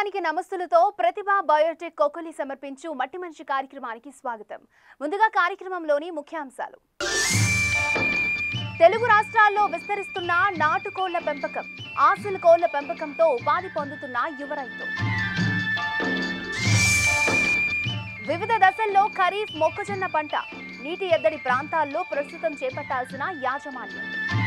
ప్రపంచానికి నమస్తులతో ప్రతిభ బయోటెక్ కొకొలి సమర్పించు మట్టి మనిషి కార్యక్రమానికి స్వాగతం ముందుగా కార్యక్రమంలోని ముఖ్యాంశాలు తెలుగు రాష్ట్రాల్లో విస్తరిస్తున్న నాటుకోళ్ల పెంపకం ఆసిల్ కోళ్ల పెంపకంతో ఉపాధి పొందుతున్న యువ రైతు వివిధ దశల్లో ఖరీఫ్ మొక్కజొన్న పంట నీటి ఎద్దడి ప్రాంతాల్లో ప్రస్తుతం చేపట్టాల్సిన యాజమాన్యం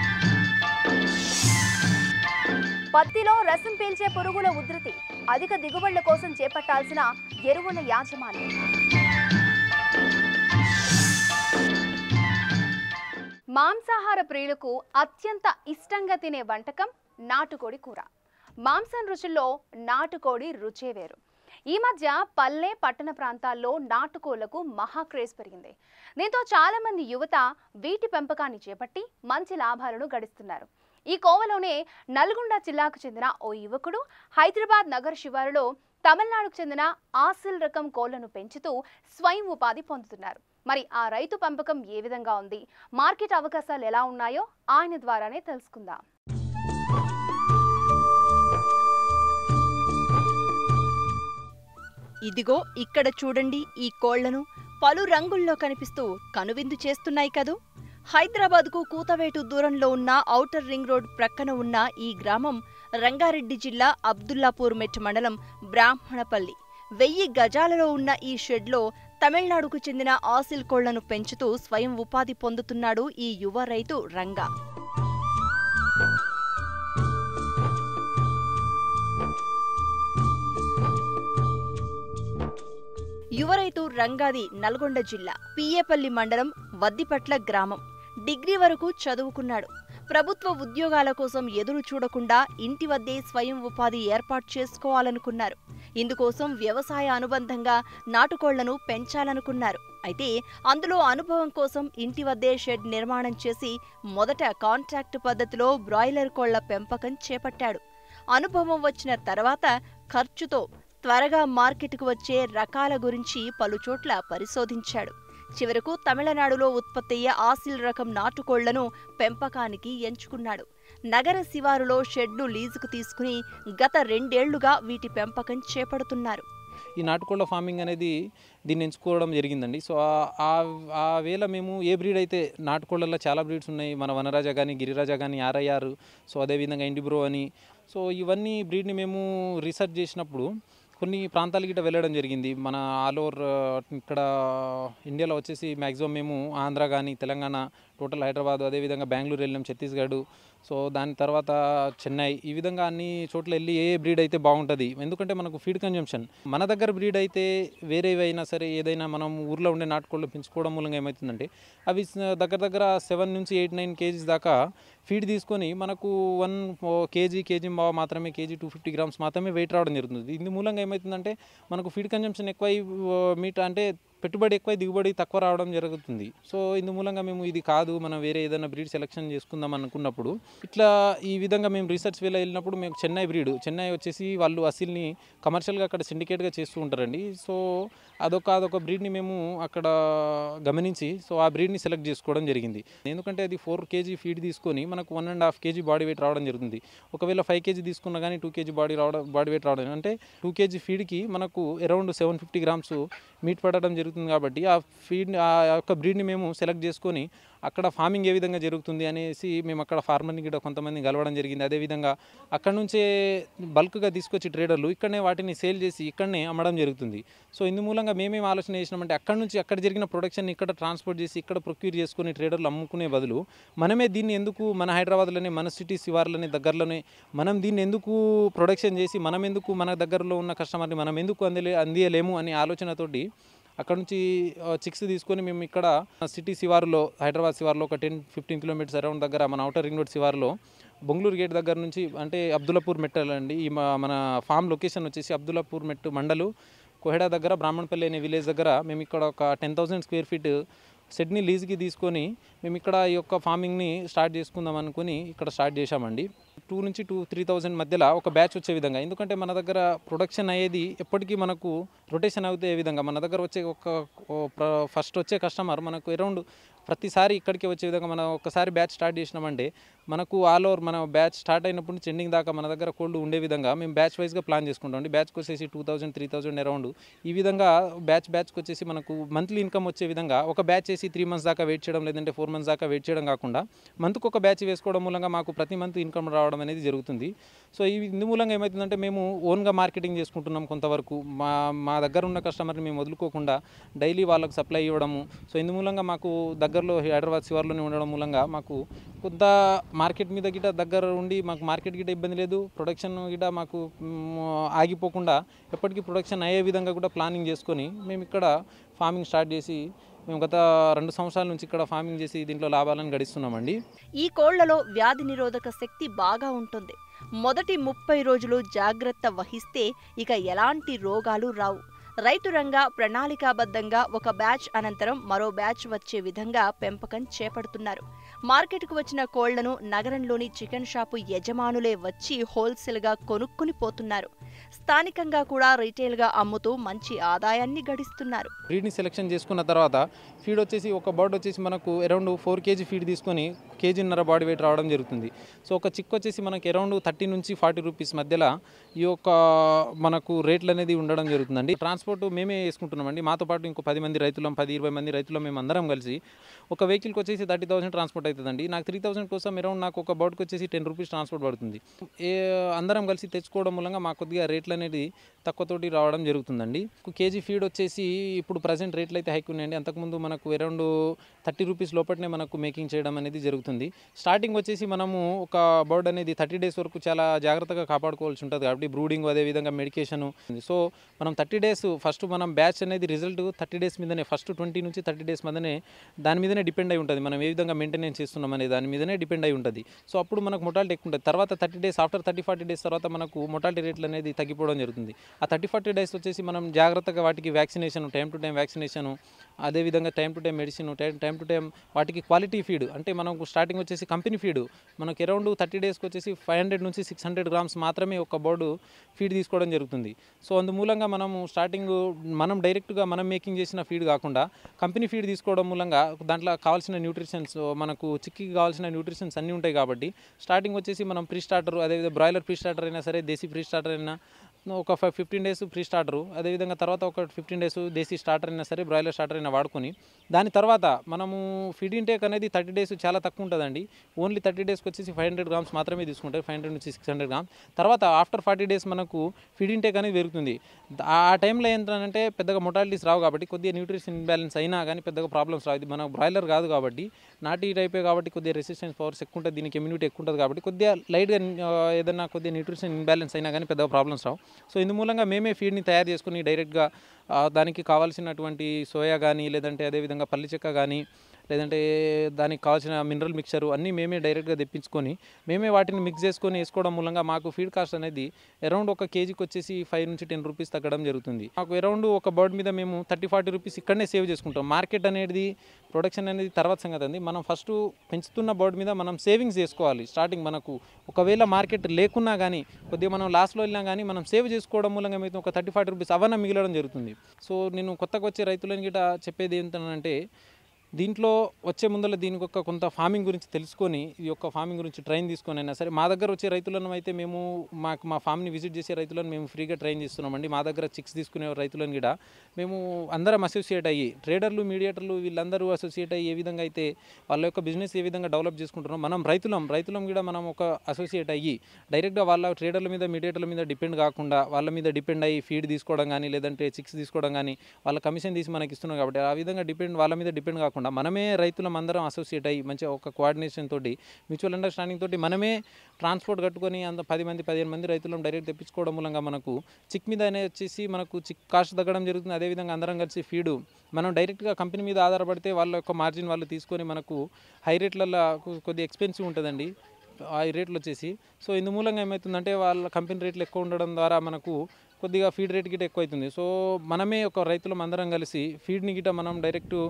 పత్తిలో రసం పీల్చే పురుగుల ఉధృతి అధిక దిగుబడుల కోసం చేపట్టాల్సిన ఎరువుల యాజమాన్యం మాంసాహార ప్రియులకు అత్యంత ఇష్టంగా తినే వంటకం నాటుకోడి కూర మాంసం రుచుల్లో నాటుకోడి రుచే వేరు ఈ మధ్య పల్లె పట్టణ ప్రాంతాల్లో నాటుకోళ్లకు మహా క్రేజ్ పెరిగింది దీంతో చాలా మంది యువత వీటి పెంపకాన్ని చేపట్టి మంచి లాభాలను గడిస్తున్నారు ఈ కోవలోనే నల్గొండ జిల్లాకు చెందిన ఓ యువకుడు హైదరాబాద్ నగర శివారులో తమిళనాడుకు చెందిన ఆసిల్ రకం కోళ్లను పెంచుతూ స్వయం ఉపాధి పొందుతున్నారు మరి ఆ రైతు పెంపకం ఏ విధంగా ఉంది మార్కెట్ అవకాశాలు ఎలా ఉన్నాయో ఆయన ద్వారానే తెలుసుకుందాం ఇదిగో ఇక్కడ చూడండి ఈ కోళ్లను పలు రంగుల్లో కనిపిస్తూ కనువిందు చేస్తున్నాయి కదూ హైదరాబాద్కు కూతవేటు దూరంలో ఉన్న ఔటర్ రింగ్ రోడ్ ప్రక్కన ఉన్న ఈ గ్రామం రంగారెడ్డి జిల్లా అబ్దుల్లాపూర్ మెట్ మండలం బ్రాహ్మణపల్లి వెయ్యి గజాలలో ఉన్న ఈ షెడ్లో తమిళనాడుకు చెందిన ఆసిల్ కోళ్లను పెంచుతూ స్వయం ఉపాధి పొందుతున్నాడు ఈ యువ రైతు రంగా యువ రైతు రంగాది నల్గొండ జిల్లా పియ్యేపల్లి మండలం వద్దిపట్ల గ్రామం డిగ్రీ వరకు చదువుకున్నాడు ప్రభుత్వ ఉద్యోగాల కోసం ఎదురు చూడకుండా ఇంటి వద్దే స్వయం ఉపాధి ఏర్పాటు చేసుకోవాలనుకున్నారు ఇందుకోసం వ్యవసాయ అనుబంధంగా నాటుకోళ్లను పెంచాలనుకున్నారు అయితే అందులో అనుభవం కోసం ఇంటి వద్దే షెడ్ నిర్మాణం చేసి మొదట కాంట్రాక్ట్ పద్ధతిలో బ్రాయిలర్ కోళ్ల పెంపకం చేపట్టాడు అనుభవం వచ్చిన తర్వాత ఖర్చుతో త్వరగా మార్కెట్కు వచ్చే రకాల గురించి పలుచోట్ల పరిశోధించాడు చివరకు తమిళనాడులో ఉత్పత్తయ్యే ఆసిల్ రకం నాటుకోళ్లను పెంపకానికి ఎంచుకున్నాడు నగర శివారులో షెడ్ను లీజుకు తీసుకుని గత రెండేళ్లుగా వీటి పెంపకం చేపడుతున్నారు ఈ నాటుకోళ్ల ఫార్మింగ్ అనేది దీన్ని ఎంచుకోవడం జరిగిందండి సో ఆ- ఆ- ఆ వేళ మేము ఏ బ్రీడ్ అయితే నాటుకోళ్లలో చాలా బ్రీడ్స్ ఉన్నాయి మన వనరాజా కానీ గిరిరాజా కానీ ఆర్ఐఆర్ సో అదేవిధంగా ఇండిబ్రో అని సో ఇవన్నీ బ్రీడ్ని మేము రీసెర్చ్ చేసినప్పుడు కొన్ని ప్రాంతాలకి ఇట్లా వెళ్ళడం జరిగింది మన ఆల్ ఓవర్ ఇక్కడ ఇండియాలో వచ్చేసి మ్యాక్సిమం మేము ఆంధ్ర కానీ తెలంగాణ టోటల్ హైదరాబాద్ అదేవిధంగా బెంగళూరు వెళ్ళాం ఛత్తీస్గఢ్ సో దాని తర్వాత చెన్నై ఈ విధంగా అన్ని చోట్ల వెళ్ళి ఏ బ్రీడ్ అయితే బాగుంటుంది ఎందుకంటే మనకు ఫీడ్ కన్జంప్షన్ మన దగ్గర బ్రీడ్ అయితే వేరేవైనా సరే ఏదైనా మనం ఊర్లో ఉండే నాటుకోళ్ళు పెంచుకోవడం మూలంగా ఏమవుతుందంటే అవి స- దగ్గర దగ్గర సెవెన్ నుంచి ఎయిట్ నైన్ కేజీస్ దాకా ఫీడ్ తీసుకొని మనకు వన్ కేజీ కేజీ మాత్రమే కేజీ టూ ఫిఫ్టీ గ్రామ్స్ మాత్రమే వెయిట్ రావడం జరుగుతుంది ఇందు మూలంగా ఏమవుతుందంటే మనకు ఫీడ్ కన్జంప్షన్ ఎక్కువ మీట్ అంటే పెట్టుబడి ఎక్కువ దిగుబడి తక్కువ రావడం జరుగుతుంది సో ఇందు మూలంగా మేము ఇది కాదు మనం వేరే ఏదైనా బ్రీడ్ సెలెక్షన్ చేసుకుందాం అనుకున్నప్పుడు ఇట్లా ఈ విధంగా మేము రీసెర్చ్ వేళ వెళ్ళినప్పుడు మేము చెన్నై బ్రీడ్ చెన్నై వచ్చేసి వాళ్ళు అసిల్ని కమర్షియల్గా అక్కడ సిండికేట్గా చేస్తూ ఉంటారండి సో అదొక అదొక బ్రీడ్ని మేము అక్కడ గమనించి సో ఆ బ్రీడ్ని సెలెక్ట్ చేసుకోవడం జరిగింది ఎందుకంటే అది ఫోర్ కేజీ ఫీడ్ తీసుకొని మనకు one and half kg body weight రావడం జరుగుతుంది ఒకవేళ ఫైవ్ కేజీ తీసుకున్నా కానీ టూ కేజీ బాడీ రావడం బాడీ వెయిట్ రావడం అంటే టూ కేజీ ఫీడ్కి మనకు around seven fifty grams meat పడడం జరుగుతుంది కాబట్టి ఆ ఫీడ్ ఆ యొక్క బ్రీడ్ని మేము సెలెక్ట్ చేసుకొని అక్కడ ఫార్మింగ్ ఏ విధంగా జరుగుతుంది అనేసి మేము అక్కడ ఫార్మర్ని కూడా కొంతమంది కలవడం జరిగింది అదేవిధంగా అక్కడ నుంచే బల్క్గా తీసుకొచ్చి ట్రేడర్లు ఇక్కడనే వాటిని సేల్ చేసి ఇక్కడనే అమ్మడం జరుగుతుంది సో ఇందు మూలంగా మేమేం ఆలోచన చేసినామంటే అక్కడ నుంచి అక్కడ జరిగిన ప్రొడక్షన్ ఇక్కడ ట్రాన్స్పోర్ట్ చేసి ఇక్కడ ప్రొక్యూర్ చేసుకుని ట్రేడర్లు అమ్ముకునే బదులు మనమే దీన్ని ఎందుకు మన హైదరాబాద్లోనే మన సిటీ శివార్లోనే దగ్గరలోనే మనం దీన్ని ఎందుకు ప్రొడక్షన్ చేసి మనం ఎందుకు మన దగ్గరలో ఉన్న కస్టమర్ని మనం ఎందుకు అందలే అందియలేము అనే ఆలోచనతోటి అక్కడ నుంచి చిక్స్ తీసుకొని మేము ఇక్కడ సిటీ శివారులో హైదరాబాద్ శివారులో ఒక టెన్ ఫిఫ్టీన్ కిలోమీటర్స్ అరౌండ్ దగ్గర మన అవుటర్ రింగ్ రోడ్ శివారులో బొంగళూరు గేట్ దగ్గర నుంచి అంటే అబ్దుల్లాపూర్ మెట్టల్ అండి ఈ మా- మన ఫామ్ లొకేషన్ వచ్చేసి అబ్దుల్లాపూర్ మెట్టు మండలు కోహెడా దగ్గర బ్రాహ్మణపల్లి అనే విలేజ్ దగ్గర మేము ఇక్కడ ఒక టెన్ థౌసండ్ స్క్వేర్ ఫీట్ సెట్ని లీజ్కి తీసుకొని మేము ఇక్కడ ఈ యొక్క ఫార్మింగ్ని స్టార్ట్ చేసుకుందాం అనుకుని ఇక్కడ స్టార్ట్ చేశామండి టూ నుంచి టూ త్రీ థౌజండ్ మధ్యలో ఒక బ్యాచ్ వచ్చే విధంగా ఎందుకంటే మన దగ్గర ప్రొడక్షన్ అయ్యేది ఎప్పటికీ మనకు రొటేషన్ అవుతే ఏ విధంగా మన దగ్గర వచ్చే ఒక ఫస్ట్ వచ్చే కస్టమర్ మనకు అరౌండ్ ప్రతిసారి ఇక్కడికి వచ్చే విధంగా మనం ఒకసారి బ్యాచ్ స్టార్ట్ చేసినామంటే మనకు ఆల్ ఓవర్ మన బ్యాచ్ స్టార్ట్ అయినప్పుడు నుంచి ఎండింగ్ దాకా మన దగ్గర కోల్డ్ ఉండే విధంగా మేము బ్యాచ్ వైజ్గా ప్లాన్ చేసుకుంటాం అండి బ్యాచ్కి వచ్చేసి two thousand three thousand around ఈ విధంగా బ్యాచ్ బ్యాచ్కి వచ్చేసి మనకు మంత్లీ ఇన్కమ్ వచ్చే విధంగా ఒక బ్యాచ్ చేసి త్రీ మంత్స్ దాకా వెయిట్ చేయడం లేదంటే ఫోర్ మంత్స్ దాకా వెయిట్ చేయడం కాకుండా మంత్కి ఒక బ్యాచ్ వేసుకోవడం మూలంగా మాకు ప్రతి మంత్ ఇన్కమ్ రావడం అనేది జరుగుతుంది సో ఈ ఇందు మూలంగా ఏమవుతుందంటే మేము ఓన్గా మార్కెటింగ్ చేసుకుంటున్నాం కొంతవరకు మా మా దగ్గర ఉన్న కస్టమర్ని మేము వదులుకోకుండా డైలీ వాళ్ళకు సప్లై ఇవ్వడము సో ఇందు మూలంగా మాకు దగ్గరలో హైదరాబాద్ శివార్లోనే ఉండడం మూలంగా మాకు కొంత మార్కెట్ మీద గిట దగ్గర ఉండి మాకు మార్కెట్ గిట ఇబ్బంది లేదు ప్రొడక్షన్ గిట మాకు మ్, ఆగిపోకుండా ఎప్పటికీ ప్రొడక్షన్ అయ్యే విధంగా కూడా ప్లానింగ్ చేసుకొని మేము ఇక్కడ ఫార్మింగ్ స్టార్ట్ చేసి మేము గత రెండు సంవత్సరాల నుంచి ఇక్కడ ఫార్మింగ్ చేసి దీంట్లో లాభాలను గడిస్తున్నామండి ఈ కోళ్లలో వ్యాధి నిరోధక శక్తి బాగా ఉంటుంది మొదటి ముప్పై రోజులు జాగ్రత్త వహిస్తే ఇక ఎలాంటి రోగాలు రావు రైతు రంగ ప్రణాళికాబద్ధంగా ఒక బ్యాచ్ అనంతరం మరో బ్యాచ్ వచ్చే విధంగా పెంపకం చేపడుతున్నారు మార్కెట్కు వచ్చిన కోళ్లను నగరంలోని చికెన్ షాపు యజమానులే వచ్చి హోల్సేల్గా కొనుక్కుని పోతున్నారు స్థానికంగా కూడా రీటైల్గా అమ్ముతూ మంచి ఆదాయాన్ని గడిస్తున్నారు బ్రీడ్ని సెలెక్షన్ చేసుకున్న తర్వాత ఫీడ్ వచ్చేసి ఒక బర్డ్ వచ్చేసి మనకు అరౌండ్ ఫోర్ కేజీ ఫీడ్ తీసుకొని కేజీన్నర బాడీ వెయిట్ రావడం జరుగుతుంది సో ఒక చిక్ వచ్చేసి మనకి అరౌండ్ థర్టీ నుంచి ఫార్టీ రూపీస్ మధ్యలో ఈ యొక్క మనకు రేట్లు అనేది ఉండడం జరుగుతుందండి ట్రాన్స్పోర్ట్ మేమే వేసుకుంటున్నామండి మాతో పాటు ఇంకో పది మంది రైతులం పది ఇరవై మంది రైతులం మేము అందరం కలిసి ఒక వెహికల్కి వచ్చేసి థర్టీ థౌసండ్ ట్రాన్స్పోర్ట్ అవుతుందండి నాకు త్రీ థౌసండ్ కోసం అరౌండ్ నాకు ఒక బర్డ్కి వచ్చేసి టెన్ రూపీస్ ట్రాన్స్పోర్ట్ పడుతుంది ఏ అందరం కలిసి తెచ్చుకోవడం మూలంగా మాకు కొద్దిగా రేట్లు అనేది తక్కువతోటి రావడం జరుగుతుందండి కేజీ ఫీడ్ వచ్చేసి ఇప్పుడు ప్రజెంట్ రేట్లు అయితే హైక్ ఉన్నాయండి అంతకుముందు మనకు అరౌండ్ థర్టీ రూపీస్ లోపలనే మనకు మేకింగ్ చేయడం అనేది జరుగుతుంది స్టార్టింగ్ వచ్చేసి మనము ఒక బర్డ్ అనేది థర్టీ డేస్ వరకు చాలా జాగ్రత్తగా కాపాడుకోవాల్సి ఉంటుంది కాబట్టి బ్రూడింగ్ అదేవిధంగా మెడికేషన్ సో మనం థర్టీ డేస్ ఫస్ట్ మనం బ్యాచ్ అనేది రిజల్ట్ థర్టీ డేస్ మీదనే ఫస్ట్ ట్వంటీ నుంచి థర్టీ డేస్ మీదనే దాని మీదనే డిపెండ్ అయి ఉంటుంది మనం ఏ విధంగా మెయింటెనెన్స్ చేస్తున్నాం అనే దాని మీదనే డిపెండ్ అయి ఉంటుంది సో అప్పుడు మనకు మొటాలిటీ ఎక్కువ ఉంటుంది తర్వాత thirty days after thirty forty days తర్వాత మనకు మొటాలిటీ రేట్లు అనేది తగ్గిపోవడం జరుగుతుంది ఆ థర్టీ ఫార్టీ డేస్ వచ్చేసి మనం జాగ్రత్తగా వాటికి vaccination time to time vaccination అదేవిధంగా time to time medicine time time to time వాటికి క్వాలిటీ ఫీడ్ అంటే మనకు స్టార్టింగ్ వచ్చేసి కంపెనీ ఫీడ్ మనకి అరౌండ్ థర్టీ డేస్కి వచ్చేసి ఫైవ్ హండ్రెడ్ నుంచి సిక్స్ హండ్రెడ్ గ్రామ్స్ మాత్రమే ఒక బర్డు ఫీడ్ తీసుకోవడం జరుగుతుంది సో అందుమూలంగా మనము స్టార్టింగ్ మనం డైరెక్ట్గా మనం మేకింగ్ చేసిన ఫీడ్ కాకుండా కంపెనీ ఫీడ్ తీసుకోవడం మూలంగా దాంట్లో కావాల్సిన న్యూట్రిషన్స్ మనకు చిక్కి కావాల్సిన న్యూట్రిషన్స్ అన్నీ ఉంటాయి కాబట్టి స్టార్టింగ్ వచ్చేసి మనం ప్రీ స్టార్టర్ అదేవిధంగా బ్రాయిలర్ ప్రీ స్టార్టర్ అయినా సరే దేశీ ప్రీ స్టార్టర్ అయినా ఒక five fifteen days pre starter అదేవిధంగా తర్వాత ఒక ఫిఫ్టీన్ డేస్ దేశీ స్టార్టర్ అయినా సరే బ్రాయిలర్ స్టార్టర్ అయినా వాడుకొని దాని తర్వాత మనము ఫీడ్ ఇంటేక్ అనేది థర్టీ డేస్ చాలా తక్కువ ఉంటుందండి ఓన్లీ థర్టీ డేస్కి వచ్చేసి ఫైవ్ హండ్రెడ్ గ్రామ్స్ మాత్రమే తీసుకుంటారు ఫైవ్ హండ్రెడ్ నుంచి సిక్స్ హండ్రెడ్ గ్రామ్స్ తర్వాత ఆఫ్టర్ ఫార్టీ డేస్ మనకు ఫీడ్ ఇంటేక్ అనేది పెరుగుతుంది ఆ టైంలో ఏంటంటే పెద్దగా మొటాలిటీస్ రావు కాబట్టి కొద్దిగా న్యూట్రిషన్ ఇంబ్యాలెన్స్ అయినా కానీ పెద్దగా ప్రాబ్లమ్స్ రావు ఇది మన బ్రాయిలర్ కాదు కాబట్టి నాటి టైపే కాబట్టి కొద్దిగా రెసిస్టెన్స్ పవర్స్ ఎక్కువ ఉంటుంది దీనికి ఇమ్యూనిటీ ఎక్కువ ఉంటుంది కాబట్టి కొద్దిగా లైట్గా ఏదైనా కొద్దిగా న్యూట్రిషన్ ఇంబ్యాలెన్స్ అయినా కానీ పెద్దగా ప్రాబ్లమ్స్ రావు సో ఇందు మూలంగా మేమే ఫీడ్ని తయారు చేసుకుని డైరెక్ట్గా ఆ, దానికి కావాల్సినటువంటి సోయా కానీ లేదంటే అదేవిధంగా పల్లి చెక్క కానీ లేదంటే దానికి కావాల్సిన మినరల్ మిక్చరు అన్నీ మేమే డైరెక్ట్గా తెప్పించుకొని మేమే వాటిని మిక్స్ చేసుకొని వేసుకోవడం మూలంగా మాకు ఫీడ్ కాస్ట్ అనేది అరౌండ్ ఒక కేజీకి వచ్చేసి ఫైవ్ నుంచి టెన్ రూపీస్ తగ్గడం జరుగుతుంది మాకు అరౌండ్ ఒక బర్డ్ మీద మేము థర్టీ ఫార్టీ రూపీస్ ఇక్కడనే సేవ్ చేసుకుంటాం మార్కెట్ అనేది ప్రొడక్షన్ అనేది తర్వాత సంగతి అండి మనం ఫస్ట్ పెంచుతున్న బర్డ్ మీద మనం సేవింగ్స్ చేసుకోవాలి స్టార్టింగ్ మనకు ఒకవేళ మార్కెట్ లేకున్నా కానీ కొద్దిగా మనం లాస్లో వెళ్ళినా కానీ మనం సేవ్ చేసుకోవడం మూలంగా అయితే ఒక థర్టీ ఫార్టీ రూపీస్ అవన్న మిగలడం జరుగుతుంది సో నేను కొత్తగా వచ్చే రైతులని గిట చెప్పేది ఏంటంటే దీంట్లో వచ్చే ముందర దీనికి ఒక కొంత ఫార్మింగ్ గురించి తెలుసుకొని ఈ యొక్క ఫార్మింగ్ గురించి ట్రైన్ తీసుకొని అయినా సరే మా దగ్గర వచ్చే రైతులను అయితే మేము మాకు మా ఫామ్ని విజిట్ చేసే రైతులను మేము ఫ్రీగా ట్రైన్ చేస్తున్నామండి మా దగ్గర చిక్స్ తీసుకునే రైతులను కూడా మేము అందరం అసోసియేట్ అయ్యి ట్రేడర్లు మీడియేటర్లు వీళ్ళందరూ అసోసియేట్ అయ్యి ఏ విధంగా అయితే వాళ్ళ యొక్క బిజినెస్ ఏ విధంగా డెవలప్ చేసుకుంటున్నాం మనం రైతులం రైతులం కూడా మనం ఒక అసోసియేట్ అయ్యి డైరెక్ట్గా వాళ్ళ ట్రేడర్ల మీద మీడియేటర్ల మీద డిపెండ్ కాకుండా వాళ్ళ మీద డిపెండ్ అయ్యి ఫీడ్ తీసుకోవడం కానీ లేదంటే చిక్స్ తీసుకోవడం కానీ వాళ్ళ కమిషన్ తీసి మనకి ఇస్తున్నాం కాబట్టి ఆ విధంగా డిపెండ్ వాళ్ళ మీద డిపెండ్ కాకుండా మనమే రైతులం అందరం అసోసియేట్ అయ్యి మంచిగా ఒక కోఆర్డినేషన్ తోటి మ్యూచువల్ అండర్స్టాండింగ్ తోటి మనమే ట్రాన్స్పోర్ట్ కట్టుకొని అంత పది మంది పదిహేను మంది రైతులను డైరెక్ట్ తెప్పించుకోవడం మూలంగా మనకు చిక్ మీద అనేది వచ్చేసి మనకు చిక్ కాస్ట్ తగ్గడం జరుగుతుంది అదేవిధంగా అందరం కలిసి ఫీడు మనం డైరెక్ట్గా కంపెనీ మీద ఆధారపడితే వాళ్ళ యొక్క మార్జిన్ వాళ్ళు తీసుకొని మనకు హై రేట్లలో కొద్దిగా ఎక్స్పెన్సివ్ ఉంటుందండి ఆ రేట్లు వచ్చేసి సో ఇందు మూలంగా ఏమవుతుందంటే వాళ్ళ కంపెనీ రేట్లు ఎక్కువ ఉండడం ద్వారా మనకు కొద్దిగా ఫీడ్ రేట్ గిట ఎక్కువ అవుతుంది సో మనమే ఒక రైతులం అందరం కలిసి ఫీడ్ని గిట మనం డైరెక్ట్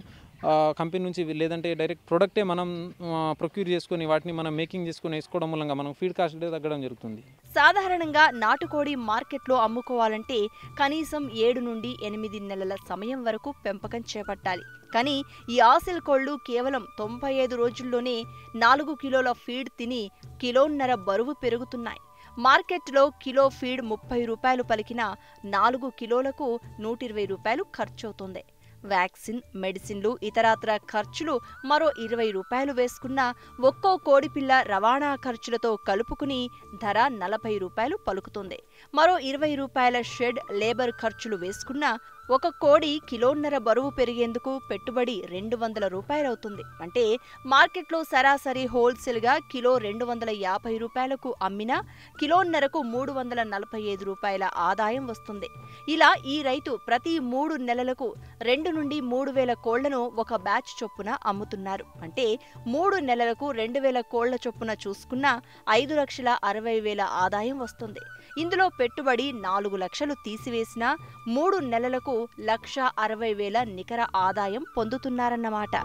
కంపెనీ నుంచి లేదంటే డైరెక్ట్ ప్రొడక్టే మనం ప్రొక్యూర్ చేసుకొని వాటిని మనం మేకింగ్ చేసుకొని వేసుకోవడం మూలంగా మనం ఫీడ్ కాస్ట్ తగ్గడం జరుగుతుంది సాధారణంగా నాటుకోడి మార్కెట్లో అమ్ముకోవాలంటే కనీసం ఏడు నుండి ఎనిమిది నెలల సమయం వరకు పెంపకం చేపట్టాలి కానీ ఈ ఆసిల్ కోళ్లు కేవలం తొంభై ఐదు రోజుల్లోనే నాలుగు కిలోల ఫీడ్ తిని కిలోన్నర బరువు పెరుగుతున్నాయి మార్కెట్లో కిలో ఫీడ్ ముప్పై రూపాయలు పలికిన నాలుగు కిలోలకు నూట ఇరవై రూపాయలు ఖర్చవుతుంది వ్యాక్సిన్ మెడిసిన్లు ఇతరాతర ఖర్చులు మరో ఇరవై రూపాయలు వేసుకున్న ఒక్కో కోడిపిల్ల రవాణా ఖర్చులతో కలుపుకుని ధర నలభై రూపాయలు పలుకుతుంది మరో ఇరవై రూపాయల షెడ్ లేబర్ ఖర్చులు వేసుకున్న ఒక కోడి కిలోన్నర బరువు పెరిగేందుకు పెట్టుబడి రెండు వందల రూపాయలవుతుంది అంటే మార్కెట్లో సరాసరి హోల్సేల్గా కిలో రెండు వందల యాభై రూపాయలకు అమ్మినా కిలోన్నరకు మూడు వందల నలభై ఐదు రూపాయల ఆదాయం వస్తుంది ఇలా ఈ రైతు ప్రతి మూడు నెలలకు రెండు నుండి మూడు వేల కోళ్లను ఒక బ్యాచ్ చొప్పున అమ్ముతున్నారు అంటే మూడు నెలలకు రెండు వేల కోళ్ల చొప్పున చూసుకున్న ఐదు లక్షల అరవై వేల ఆదాయం వస్తుంది ఇందులో పెట్టుబడి నాలుగు లక్షలు తీసివేసినా మూడు నెలలకు లక్ష అరవై వేల నికర ఆదాయం పొందుతున్నారన్నమాట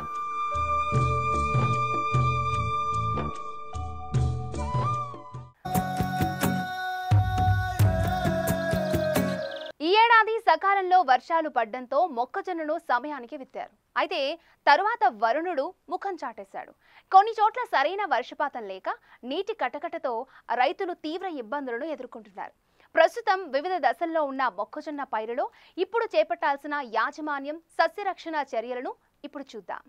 ఈ ఏడాది సకాలంలో వర్షాలు పడ్డంతో మొక్కజొన్నను సమయానికి విత్తారు అయితే తరువాత వరుణుడు ముఖం చాటేశాడు కొన్ని చోట్ల సరైన వర్షపాతం లేక నీటి కటకటతో రైతులు తీవ్ర ఇబ్బందులను ఎదుర్కొంటున్నారు ప్రస్తుతం వివిధ దశల్లో ఉన్న మొక్కజొన్న పైరులో ఇప్పుడు చేపట్టాల్సిన యాజమాన్యం సస్యరక్షణ చర్యలను ఇప్పుడు చూద్దాం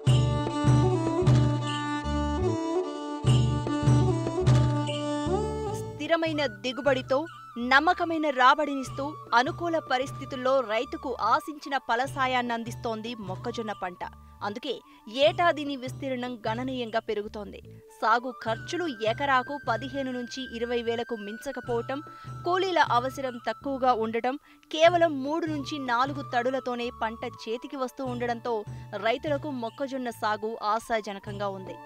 స్థిరమైన దిగుబడితో నమ్మకమైన రాబడినిస్తూ అనుకూల పరిస్థితుల్లో రైతుకు ఆశించిన ఫలసాయాన్ని అందిస్తోంది మొక్కజొన్న పంట అందుకే ఏటా దీని విస్తీర్ణం గణనీయంగా పెరుగుతోంది సాగు ఖర్చులు ఎకరాకు పదిహేను నుంచి ఇరవై వేలకు మించకపోవటం కూలీల అవసరం తక్కువగా ఉండటం కేవలం మూడు నుంచి నాలుగు తడులతోనే పంట చేతికి వస్తూ ఉండడంతో రైతులకు మొక్కజొన్న సాగు ఆశాజనకంగా ఉంది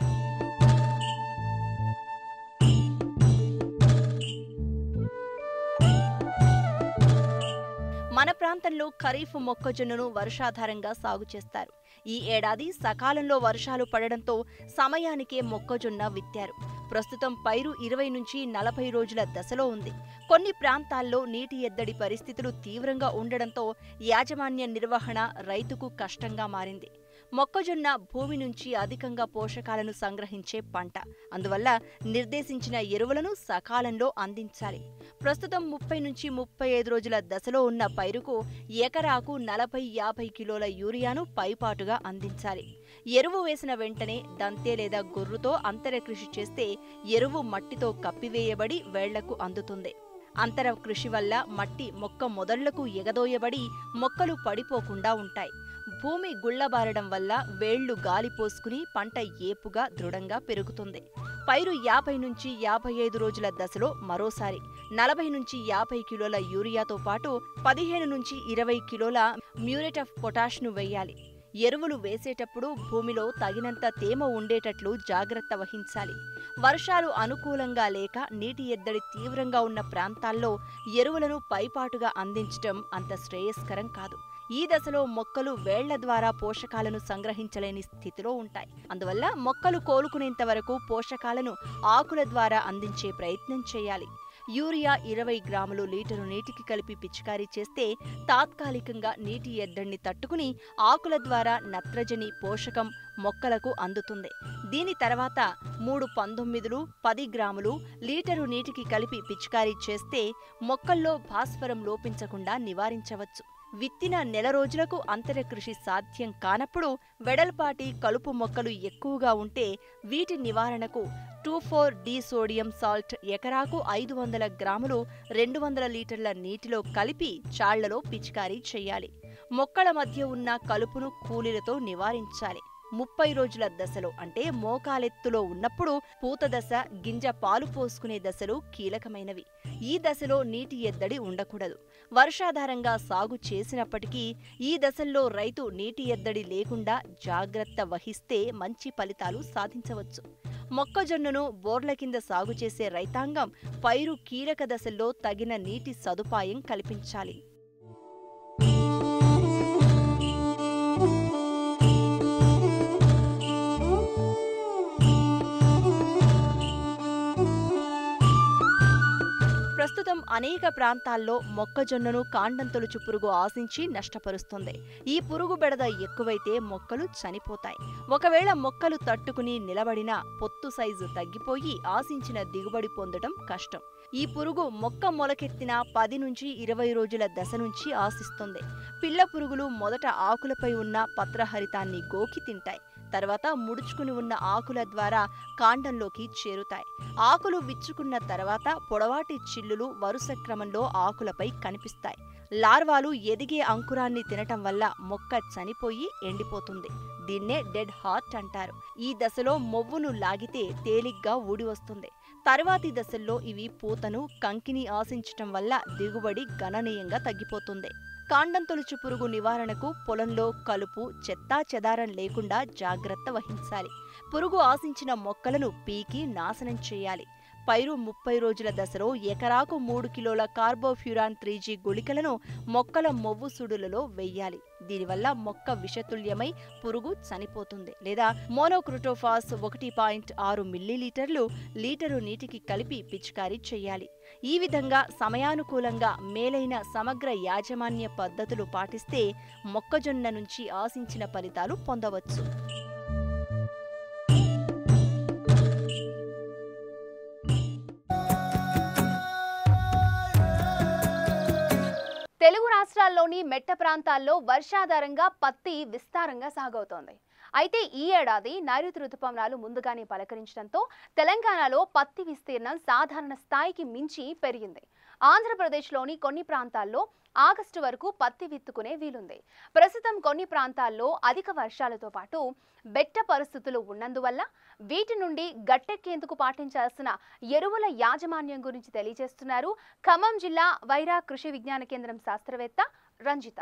మన ప్రాంతంలో ఖరీఫ్ మొక్కజొన్నను వర్షాధారంగా సాగు చేస్తారు ఈ ఏడాది సకాలంలో వర్షాలు పడడంతో సమయానికే మొక్కజొన్న విత్తారు ప్రస్తుతం పైరు ఇరవై నుంచి నలభై రోజుల దశలో ఉంది కొన్ని ప్రాంతాల్లో నీటి ఎద్దడి పరిస్థితులు తీవ్రంగా ఉండడంతో యాజమాన్య నిర్వహణ రైతుకు కష్టంగా మారింది మొక్కజొన్న భూమి నుంచి అధికంగా పోషకాలను సంగ్రహించే పంట అందువల్ల నిర్దేశించిన ఎరువులను సకాలంలో అందించాలి ప్రస్తుతం ముప్పై నుంచి ముప్పై ఐదు రోజుల దశలో ఉన్న పైరుకు ఎకరాకు నలభై యాభై కిలోల యూరియాను పైపాటుగా అందించాలి ఎరువు వేసిన వెంటనే దంతే లేదా గొర్రుతో అంతర కృషి చేస్తే ఎరువు మట్టితో కప్పివేయబడి వేళ్లకు అందుతుంది అంతర కృషి వల్ల మట్టి మొక్క మొదళ్లకు ఎగదోయబడి మొక్కలు పడిపోకుండా ఉంటాయి భూమి గుళ్లబారడం వల్ల వేళ్లు గాలి పోసుకుని పంట ఏపుగా దృఢంగా పెరుగుతుంది పైరు యాభై నుంచి యాభై ఐదు రోజుల దశలో మరోసారి నలభై నుంచి యాభై కిలోల యూరియాతో పాటు పదిహేను నుంచి ఇరవై కిలోల మ్యూరేట్ ఆఫ్ పొటాష్ను వేయాలి ఎరువులు వేసేటప్పుడు భూమిలో తగినంత తేమ ఉండేటట్లు జాగ్రత్త వహించాలి వర్షాలు అనుకూలంగా లేక నీటి ఎద్దడి తీవ్రంగా ఉన్న ప్రాంతాల్లో ఎరువులను పైపాటుగా అందించటం అంత శ్రేయస్కరం కాదు ఈ దశలో మొక్కలు వేళ్ల ద్వారా పోషకాలను సంగ్రహించలేని స్థితిలో ఉంటాయి అందువల్ల మొక్కలు కోలుకునేంత వరకు పోషకాలను ఆకుల ద్వారా అందించే ప్రయత్నం చేయాలి యూరియా ఇరవై గ్రాములు లీటరు నీటికి కలిపి పిచికారీ చేస్తే తాత్కాలికంగా నీటి ఎద్దడిని తట్టుకుని ఆకుల ద్వారా నత్రజని పోషకం మొక్కలకు అందుతుంది దీని తర్వాత మూడు పంతొమ్మిదిలు పది గ్రాములు లీటరు నీటికి కలిపి పిచికారీ చేస్తే మొక్కల్లో భాస్వరం లోపించకుండా నివారించవచ్చు విత్తిన నెల రోజులకు అంతర కృషి సాధ్యం కానప్పుడు వెడల్పాటి కలుపు మొక్కలు ఎక్కువగా ఉంటే వీటి నివారణకు two four D sodium salt ఎకరాకు ఐదు వందల గ్రాములు రెండు వందల లీటర్ల నీటిలో కలిపి చాళ్లలో పిచికారీ చేయాలి మొక్కల మధ్య ఉన్న కలుపును కూలీలతో నివారించాలి ముప్పై రోజుల దశలో అంటే మోకాలెత్తులో ఉన్నప్పుడు పూత దశ గింజ పాలు పోసుకునే దశలు కీలకమైనవి ఈ దశలో నీటి ఎద్దడి ఉండకూడదు వర్షాధారంగా సాగు చేసినప్పటికీ ఈ దశల్లో రైతు నీటి ఎద్దడి లేకుండా జాగ్రత్త వహిస్తే మంచి ఫలితాలు సాధించవచ్చు మొక్కజొన్నను బోర్ల కింద సాగు చేసే రైతాంగం పైరు కీలక దశల్లో తగిన నీటి సదుపాయం కల్పించాలి అనేక ప్రాంతాల్లో మొక్కజొన్నను కాండం తొలుచు పురుగు ఆశించి నష్టపరుస్తుంది ఈ పురుగు బెడద ఎక్కువైతే మొక్కలు చనిపోతాయి ఒకవేళ మొక్కలు తట్టుకుని నిలబడినా పొత్తు సైజు తగ్గిపోయి ఆశించిన దిగుబడి పొందడం కష్టం ఈ పురుగు మొక్క మొలకెత్తిన పది నుంచి ఇరవై రోజుల దశ నుంచి ఆశిస్తుంది పిల్ల పురుగులు మొదట ఆకులపై ఉన్న పత్రహరితాన్ని గోకి తింటాయి తర్వాత ముడుచుకుని ఉన్న ఆకుల ద్వారా కాండంలోకి చేరుతాయి ఆకులు విచ్చుకున్న తర్వాత పొడవాటి చిల్లులు వరుస క్రమంలో ఆకులపై కనిపిస్తాయి లార్వాలు ఎదిగే అంకురాన్ని తినటం వల్ల మొక్క చనిపోయి ఎండిపోతుంది దీన్నే డెడ్ హార్ట్ అంటారు ఈ దశలో మొవ్వును లాగితే తేలిగ్గా ఊడి వస్తుంది తర్వాతి దశల్లో ఇవి పూతను కంకిని ఆశించటం వల్ల దిగుబడి గణనీయంగా తగ్గిపోతుంది కాండం తొలుచు పురుగు నివారణకు పొలంలో కలుపు చెత్తా చెదారం లేకుండా జాగ్రత్త వహించాలి పురుగు ఆశించిన మొక్కలను పీకి నాశనం చేయాలి పైరు ముప్పై రోజుల దశలో ఎకరాకు మూడు కిలోల కార్బోఫ్యూరాన్ త్రీ జీ గుళికలను మొక్కల మొవ్వు సుడులలో వెయ్యాలి దీనివల్ల మొక్క విషతుల్యమై పురుగు చనిపోతుంది లేదా మోనోక్రోటోఫాస్ ఒకటి పాయింట్ ఆరు మిల్లీలీటర్లు లీటరు నీటికి కలిపి పిచికారీ చేయాలి ఈ విధంగా సమయానుకూలంగా మేలైన సమగ్ర యాజమాన్య పద్ధతులు పాటిస్తే మొక్కజొన్న నుంచి ఆశించిన ఫలితాలు పొందవచ్చు తెలుగు రాష్ట్రాల్లోని మెట్ట ప్రాంతాల్లో వర్షాధారంగా పత్తి విస్తారంగా సాగవుతోంది అయితే ఈ ఏడాది నైరుతి రుతుపవనాలు ముందుగానే పలకరించడంతో తెలంగాణలో పత్తి విస్తీర్ణం సాధారణ స్థాయికి మించి పెరిగింది ఆంధ్రప్రదేశ్లోని కొన్ని ప్రాంతాల్లో ఆగస్టు వరకు పత్తి విత్తుకునే వీలుంది ప్రస్తుతం కొన్ని ప్రాంతాల్లో అధిక వర్షాలతో పాటు బెట్ట పరిస్థితులు ఉన్నందువల్ల వీటి నుండి గట్టెక్కేందుకు పాటించాల్సిన ఎరువుల యాజమాన్యం గురించి తెలియజేస్తున్నారు ఖమ్మం జిల్లా వైరా కృషి విజ్ఞాన కేంద్రం శాస్త్రవేత్త రంజిత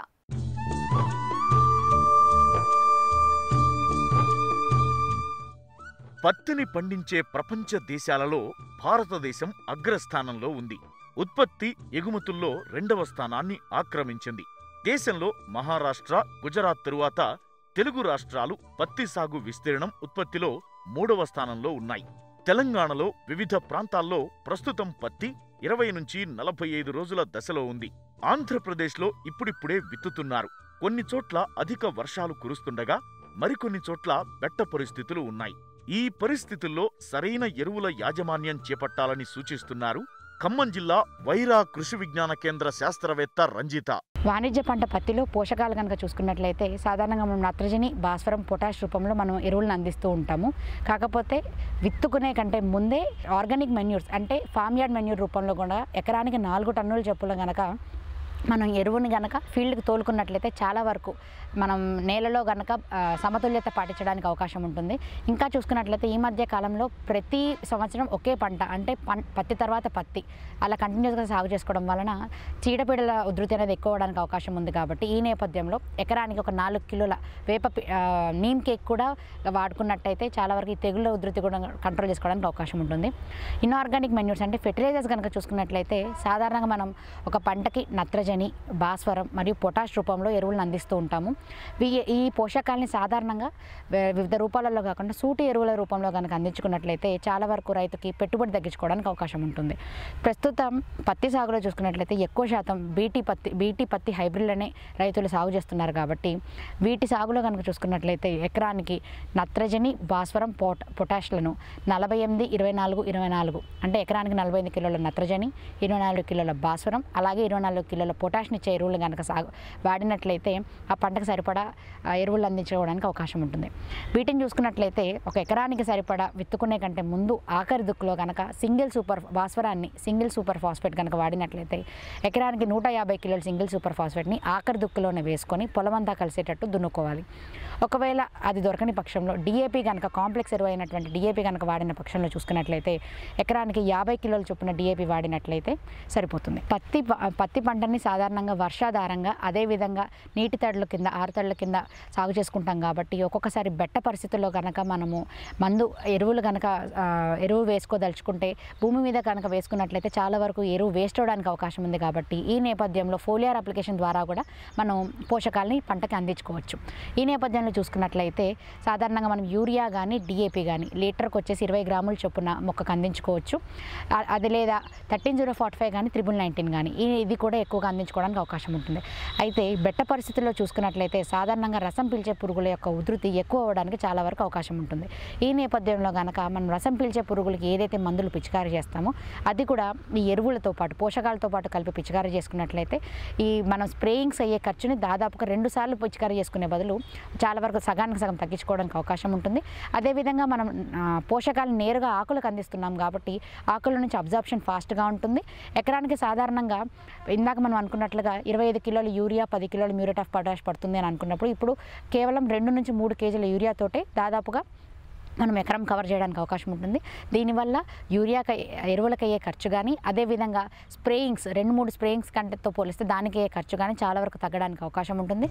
పత్తిని పండించే ప్రపంచ దేశాలలో భారతదేశం అగ్రస్థానంలో ఉంది ఉత్పత్తి ఎగుమతుల్లో రెండవ స్థానాన్ని ఆక్రమించింది దేశంలో మహారాష్ట్ర గుజరాత్ తరువాత తెలుగు రాష్ట్రాలు పత్తి సాగు విస్తీర్ణం ఉత్పత్తిలో మూడవ స్థానంలో ఉన్నాయి తెలంగాణలో వివిధ ప్రాంతాల్లో ప్రస్తుతం పత్తి ఇరవై నుంచి నలభై ఐదు రోజుల దశలో ఉంది ఆంధ్రప్రదేశ్లో ఇప్పుడిప్పుడే విత్తుతున్నారు కొన్ని చోట్ల అధిక వర్షాలు కురుస్తుండగా మరికొన్ని చోట్ల బెట్ట పరిస్థితులు ఉన్నాయి ఈ పరిస్థితుల్లో సరైన ఎరువుల యాజమాన్యం చేపట్టాలని సూచిస్తున్నారు ఖమ్మం జిల్లా వైరా కృషి విజ్ఞాన కేంద్ర శాస్త్రవేత్త రంజిత వాణిజ్య పంట పత్తిలో పోషకాలు కనుక చూసుకున్నట్లయితే సాధారణంగా మనం నత్రజని భాస్వరం పొటాష్ రూపంలో మనం ఎరువులను అందిస్తూ ఉంటాము కాకపోతే విత్తుకునే కంటే ముందే ఆర్గానిక్ మెన్యూర్స్ అంటే ఫామ్ యార్డ్ మెన్యూర్ రూపంలో కూడా ఎకరానికి నాలుగు టన్నుల చెప్పులు గనక మనం ఎరువుని గనక ఫీల్డ్కి తోలుకున్నట్లయితే చాలా వరకు మనం నేలలో గనక ఆ, సమతుల్యత పాటించడానికి అవకాశం ఉంటుంది ఇంకా చూసుకున్నట్లయితే ఈ మధ్య కాలంలో ప్రతి సంవత్సరం ఒకే పంట అంటే పం పత్తి తర్వాత పత్తి అలా కంటిన్యూస్గా సాగు చేసుకోవడం వలన చీడపీడల ఉధృతి అనేది ఎక్కువ అవడానికి అవకాశం ఉంది కాబట్టి ఈ నేపథ్యంలో ఎకరానికి ఒక నాలుగు కిలోల వేప పి- ఆ, నీమ్ కేక్ కూడా వాడుకున్నట్టయితే చాలా వరకు ఈ తెగుళ్ళ ఉధృతి కూడా కంట్రోల్ చేసుకోవడానికి అవకాశం ఉంటుంది ఇన్ఆర్గానిక్ మెన్యూర్స్ అంటే ఫెర్టిలైజర్స్ కనుక చూసుకున్నట్లయితే సాధారణంగా మనం ఒక పంటకి నత్రజని భాస్వరం మరియు పొటాష్ రూపంలో ఎరువులను అందిస్తూ ఉంటాము వీ- ఈ పోషకాలని సాధారణంగా వే- వివిధ రూపాలలో కాకుండా సూటి ఎరువుల రూపంలో కనుక అందించుకున్నట్లయితే చాలా వరకు రైతుకి పెట్టుబడి తగ్గించుకోవడానికి అవకాశం ఉంటుంది ప్రస్తుతం పత్తి సాగులో చూసుకున్నట్లయితే ఎక్కువ శాతం బీటీ పత్తి బీటీ పత్తి హైబ్రిడ్లనే రైతులు సాగు చేస్తున్నారు కాబట్టి వీటి సాగులో కనుక చూసుకున్నట్లయితే ఎకరానికి నత్రజని భాస్వరం పొట పొటాష్లను నలభై ఎనిమిది ఇరవై నాలుగు ఇరవై నాలుగు అంటే ఎకరానికి నలభై ఎనిమిది కిలోల నత్రజని ఇరవై నాలుగు కిలోల భాస్వరం అలాగే ఇరవై నాలుగు కిలోల పొటాష్ని ఇచ్చే ఎరువులు కనుక సాగు వాడినట్లయితే ఆ పంటకు సరిపడా ఆ ఎరువులు అందించుకోవడానికి అవకాశం ఉంటుంది వీటిని చూసుకున్నట్లయితే ఒక ఎకరానికి సరిపడా విత్తుకునే కంటే ముందు ఆఖరి దుక్కులో కనుక సింగిల్ సూపర్ భాస్వరాన్ని సింగిల్ సూపర్ ఫాస్ఫేట్ కనుక వాడినట్లయితే ఎకరానికి నూట యాభై కిలోల సింగిల్ సూపర్ ఫాస్ఫేట్ని ఆఖరి దుక్కులోనే వేసుకొని పొలమంతా కలిసేటట్టు దున్నుకోవాలి ఒకవేళ అది దొరకని పక్షంలో డిఏపి కనుక కాంప్లెక్స్ ఎరువు అయినటువంటి డిఏపి కనుక వాడిన పక్షంలో చూసుకున్నట్లయితే ఎకరానికి యాభై కిలోల చొప్పున డిఏపి వాడినట్లయితే సరిపోతుంది పత్తి ప- పత్తి పంటని సాధారణంగా వర్షాధారంగా అదేవిధంగా నీటి తడుల కింద ఆరుతడుల కింద సాగు చేసుకుంటాం కాబట్టి ఒక్కొక్కసారి బెట్ట పరిస్థితుల్లో కనుక మనము మందు ఎరువులు కనుక ఆ, ఎరువు వేసుకోదలుచుకుంటే భూమి మీద కనుక వేసుకున్నట్లయితే చాలా వరకు ఎరువు వేస్ట్ అవడానికి అవకాశం ఉంది కాబట్టి ఈ నేపథ్యంలో ఫోలియార్ అప్లికేషన్ ద్వారా కూడా మనం పోషకాలని పంటకి అందించుకోవచ్చు ఈ నేపథ్యంలో చూసుకున్నట్లయితే సాధారణంగా మనం యూరియా కానీ డిఏపి కానీ లీటర్కి వచ్చేసి ఇరవై గ్రాముల చొప్పున మొక్కకు అందించుకోవచ్చు ఆ- అది లేదా థర్టీన్ జీరో ఫార్టీ ఫైవ్ కానీ త్రిబుల్ నైన్టీన్ కానీ ఈ- ఇది కూడా ఎక్కువగా అందించుకోవడానికి అవకాశం ఉంటుంది అయితే బెట్ట పరిస్థితుల్లో చూసుకున్నట్లయితే సాధారణంగా రసం పీల్చే పురుగుల యొక్క ఉధృతి ఎక్కువ అవ్వడానికి చాలా వరకు అవకాశం ఉంటుంది ఈ నేపథ్యంలో కనుక మనం రసం పీల్చే పురుగులకి ఏదైతే మందులు పిచికారీ చేస్తామో అది కూడా ఈ ఎరువులతో పాటు పోషకాలతో పాటు కలిపి పిచికారీ చేసుకున్నట్లయితే ఈ మనం స్ప్రేయింగ్స్ అయ్యే ఖర్చుని దాదాపుగా రెండు సార్లు పిచికారీ చేసుకునే బదులు చాలా వరకు సగానికి సగం తగ్గించుకోవడానికి అవకాశం ఉంటుంది అదేవిధంగా మనం ఆ, పోషకాలు నేరుగా ఆకులకు అందిస్తున్నాం కాబట్టి ఆకుల నుంచి అబ్జార్ప్షన్ ఫాస్ట్గా ఉంటుంది ఎకరానికి సాధారణంగా ఇందాక మనం అనుకున్నట్లుగా ఇరవై ఐదు కిలోల యూరియా పది కిలోల మ్యూరేట్ ఆఫ్ పొటాష్ పడుతుంది అని అనుకున్నప్పుడు ఇప్పుడు కేవలం రెండు నుంచి మూడు కేజీల యూరియాతోటే దాదాపుగా మనం ఎకరం కవర్ చేయడానికి అవకాశం ఉంటుంది దీనివల్ల యూరియాకి ఎరువులకు అయ్యే ఖర్చు కానీ అదేవిధంగా స్ప్రేయింగ్స్ రెండు మూడు స్ప్రేయింగ్స్ కంటతో పోలిస్తే దానికి అయ్యే ఖర్చు కానీ చాలా వరకు తగ్గడానికి అవకాశం ఉంటుంది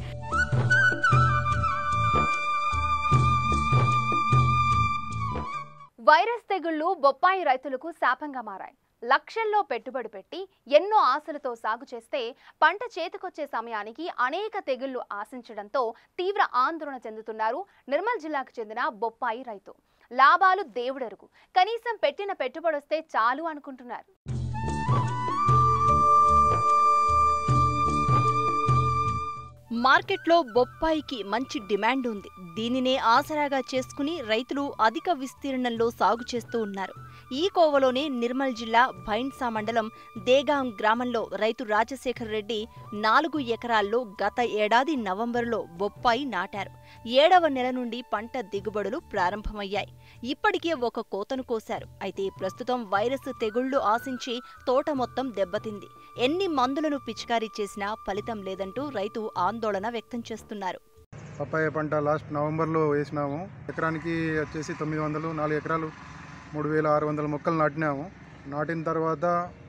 వైరస్ తెగుళ్లు బొప్పాయి రైతులకు శాపంగా మారాయి లక్షల్లో పెట్టుబడి పెట్టి ఎన్నో ఆశలతో సాగు చేస్తే పంట చేతికొచ్చే సమయానికి అనేక తెగుళ్లు ఆశించడంతో తీవ్ర ఆందోళన చెందుతున్నారు నిర్మల్ జిల్లాకు చెందిన బొప్పాయి రైతు లాభాలు దేవుడెరుగు కనీసం పెట్టిన పెట్టుబడి వస్తే చాలు అనుకుంటున్నారు మార్కెట్లో బొప్పాయికి మంచి డిమాండ్ ఉంది దీనినే ఆసరాగా చేసుకుని రైతులు అధిక విస్తీర్ణంలో సాగు చేస్తూ ఉన్నారు ఈ కోవలోనే నిర్మల్ జిల్లా భైన్సా మండలం దేగాం గ్రామంలో రైతు రాజశేఖర్ రెడ్డి నాలుగు ఎకరాల్లో గత ఏడాది నవంబరులో బొప్పాయి నాటారు ఏడవ నెల నుండి పంట దిగుబడులు ప్రారంభమయ్యాయి ఇప్పటికే ఒక కోతను కోశారు అయితే ప్రస్తుతం వైరస్ తెగుళ్లు ఆశించి తోట మొత్తం దెబ్బతింది ఎన్ని మందులను పిచికారీ చేసినా ఫలితం లేదంటూ రైతు ఆందోళన వ్యక్తం చేస్తున్నారు పప్పాయ పంట లాస్ట్ నవంబర్లో వేసినాము ఎకరానికి వచ్చేసి తొమ్మిది వందలు నాలుగు ఎకరాలు మూడు వేల ఆరు వందల మొక్కలు నాటినాము నాటిన తర్వాత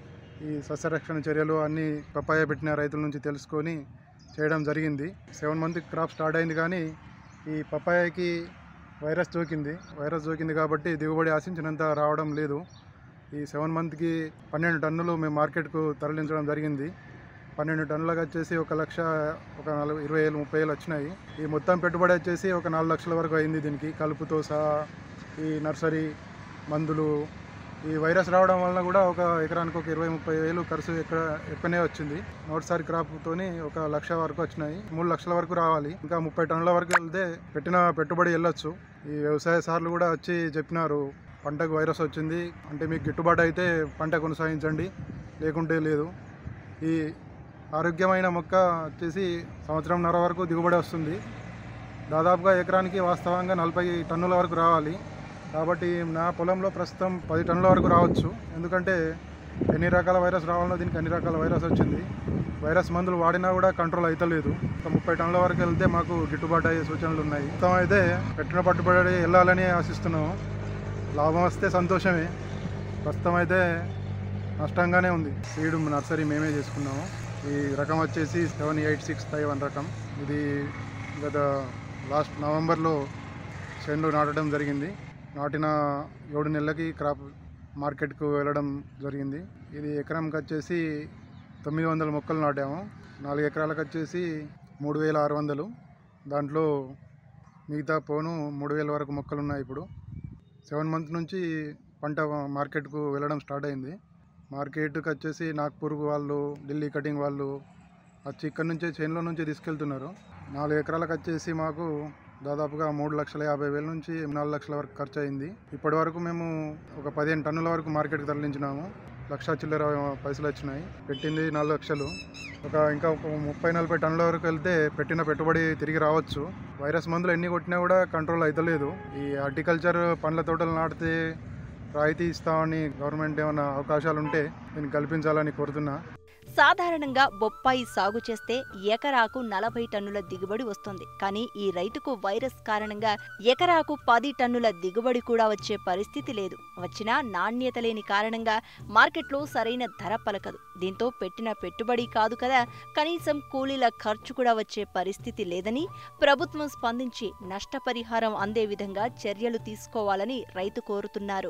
ఈ సస్యరక్షణ చర్యలు అన్నీ పప్పాయ పెట్టిన రైతుల నుంచి తెలుసుకొని చేయడం జరిగింది సెవెన్ మంత్ క్రాప్ స్టార్ట్ అయింది కానీ ఈ పప్పాయకి వైరస్ సోకింది వైరస్ సోకింది కాబట్టి దిగుబడి ఆశించినంత రావడం లేదు ఈ సెవెన్ మంత్కి పన్నెండు టన్నులు మేము మార్కెట్కు తరలించడం జరిగింది పన్నెండు టన్నులకు వచ్చేసి ఒక లక్ష ఒక నలభై ఇరవై వేలు ముప్పై వేలు వచ్చినాయి ఈ మొత్తం పెట్టుబడి వచ్చేసి ఒక నాలుగు లక్షల వరకు అయింది దీనికి కలుపుతో సహా ఈ నర్సరీ మందులు ఈ వైరస్ రావడం వలన కూడా ఒక ఎకరానికి ఒక ఇరవై ముప్పై వేలు ఖర్చు ఎక్కడ ఎక్కువనే వచ్చింది నోట్సారి క్రాప్తోని ఒక లక్ష వరకు వచ్చినాయి మూడు లక్షల వరకు రావాలి ఇంకా ముప్పై టన్నుల వరకు వెళ్తే పెట్టిన పెట్టుబడి వెళ్ళొచ్చు ఈ వ్యవసాయ సార్లు కూడా వచ్చి చెప్పినారు పంటకు వైరస్ వచ్చింది అంటే మీకు గిట్టుబాటు అయితే పంట కొనసాగించండి లేకుంటే లేదు ఈ ఆరోగ్యమైన మొక్క వచ్చేసి సంవత్సరంన్నర వరకు దిగుబడి వస్తుంది దాదాపుగా ఎకరానికి వాస్తవంగా నలభై టన్నుల వరకు రావాలి కాబట్టి నా పొలంలో ప్రస్తుతం పది టన్నుల వరకు రావచ్చు ఎందుకంటే ఎన్ని రకాల వైరస్ రావాలనో దీనికి అన్ని రకాల వైరస్ వచ్చింది వైరస్ మందులు వాడినా కూడా కంట్రోల్ అవుతలేదు ఒక ముప్పై టన్నుల వరకు వెళ్తే మాకు గిట్టుబాటు అయ్యే సూచనలు ఉన్నాయి మొత్తం అయితే పెట్టిన పట్టుబడి వెళ్ళాలని ఆశిస్తున్నాము లాభం వస్తే సంతోషమే ప్రస్తుతం అయితే నష్టంగానే ఉంది సీడ్ నర్సరీ మేమే చేసుకున్నాము ఈ రకం వచ్చేసి seven eight six five one రకం ఇది గత లాస్ట్ నవంబర్లో చేనులో నాటడం జరిగింది నాటిన ఏడు నెలలకి క్రాప్ మార్కెట్కు వెళ్ళడం జరిగింది ఇది ఎకరంకి వచ్చేసి తొమ్మిది వందల మొక్కలు నాటాము నాలుగు ఎకరాలకు వచ్చేసి మూడు వేల ఆరు వందలు దాంట్లో మిగతా పోను మూడు వేల వరకు మొక్కలు ఉన్నాయి ఇప్పుడు సెవెన్ మంత్ నుంచి పంట మార్కెట్కు వెళ్ళడం స్టార్ట్ అయింది మార్కెట్కి వచ్చేసి నాగ్పూర్ వాళ్ళు ఢిల్లీ కటింగ్ వాళ్ళు వచ్చి ఇక్కడ నుంచే చేనులో నుంచి తీసుకెళ్తున్నారు నాలుగు ఎకరాలకు వచ్చేసి మాకు దాదాపుగా మూడు లక్షల యాభై వేల నుంచి నాలుగు లక్షల వరకు ఖర్చు అయింది ఇప్పటి వరకు మేము ఒక పదిహేను టన్నుల వరకు మార్కెట్కి తరలించినాము లక్ష చిల్లర పైసలు వచ్చినాయి పెట్టింది నాలుగు లక్షలు ఒక ఇంకా ఒక ముప్పై నలభై టన్నుల వరకు వెళ్తే పెట్టిన పెట్టుబడి తిరిగి రావచ్చు వైరస్ మందులు ఎన్ని కొట్టినా కూడా కంట్రోల్ అవుతలేదు ఈ హార్టికల్చర్ పండ్ల తోటలు నాటితే రాయితీ ఇస్తామని గవర్నమెంట్ ఏమైనా అవకాశాలు ఉంటే దీన్ని కల్పించాలని కోరుతున్నా సాధారణంగా బొప్పాయి సాగు చేస్తే ఎకరాకు నలభై టన్నుల దిగుబడి వస్తుంది కానీ ఈ రైతుకు వైరస్ కారణంగా ఎకరాకు పది టన్నుల దిగుబడి కూడా వచ్చే పరిస్థితి లేదు వచ్చినా నాణ్యత లేని కారణంగా మార్కెట్లో సరైన ధర పలకదు దీంతో పెట్టిన పెట్టుబడి కాదు కదా కనీసం కూలీల ఖర్చు కూడా వచ్చే పరిస్థితి లేదని ప్రభుత్వం స్పందించి నష్టపరిహారం అందే విధంగా చర్యలు తీసుకోవాలని రైతు కోరుతున్నారు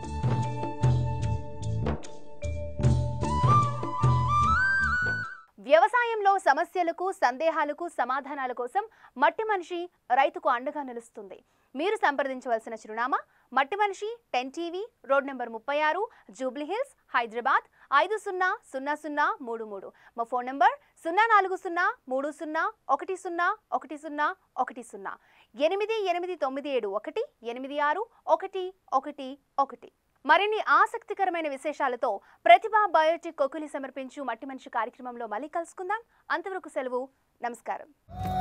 వ్యవసాయంలో సమస్యలకు సందేహాలకు సమాధానాల కోసం మట్టి మనిషి రైతుకు అండగా నిలుస్తుంది మీరు సంప్రదించవలసిన చిరునామా మట్టి మనిషి టెన్ టీవీ రోడ్ నెంబర్ ముప్పై ఆరు జూబ్లీ హిల్స్ హైదరాబాద్ ఐదు సున్నా సున్నా సున్నా మూడు మూడు మా ఫోన్ నెంబర్ సున్నా నాలుగు సున్నా మూడు సున్నా ఒకటి సున్నా ఒకటి సున్నా ఒకటి సున్నా ఎనిమిది ఎనిమిది తొమ్మిది ఏడు ఒకటి ఎనిమిది ఆరు ఒకటి ఒకటి ఒకటి మరిన్ని ఆసక్తికరమైన విశేషాలతో ప్రతిభా బయోటిక్ కొకులి సమర్పించు మట్టి మనిషి కార్యక్రమంలో మళ్ళీ కలుసుకుందాం అంతవరకు సెలవు నమస్కారం